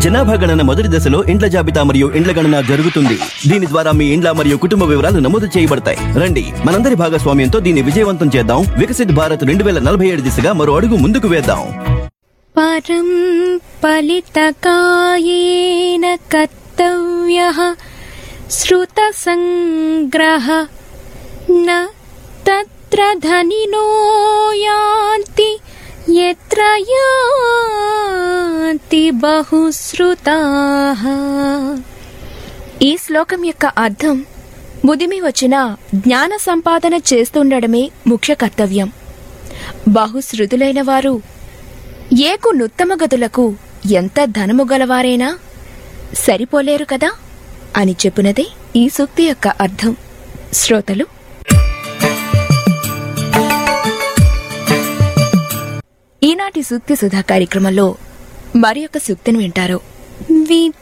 జనాభా గణన మొదటి దశలో ఇండ్ల జాబితా మరియు ఇండ్ల గణన జరుగుతుంది దీని ద్వారా మీ ఇండ్ల మరియు కుటుంబ వివరాలు నమోదు చేయబడతాయి రండి మనందరి భాగస్వామ్యంతో దీన్ని విజయవంతం చేద్దాం వికసిత్ భారత్ రెండు వేల నలభై ఏడు దిశగా మరో అడుగు ముందుకు వేద్దాం परं पलितकायेन कर्तव्यः श्रुतसङ्ग्रह न तत्र धनिनो यान्ति यत्र यान्ति बहुश्रुताः ఈ శ్లోకం యొక్క అర్థం ముదిమి వచ్చిన జ్ఞాన సంపాదన చేస్తుండడమే ముఖ్య కర్తవ్యం బహుశ్రుతులైన వారు ఏకు నుత్తమ గదులకు ఎంత ధనము గలవారైనా సరిపోలేరు కదా అని చెప్పునదే ఈ సూక్తి యొక్క అర్థం శ్రోతలు ఈనాటి సూక్తి సుధా కార్యక్రమంలో మరి ఒక సూక్తిని వింటారు विद्या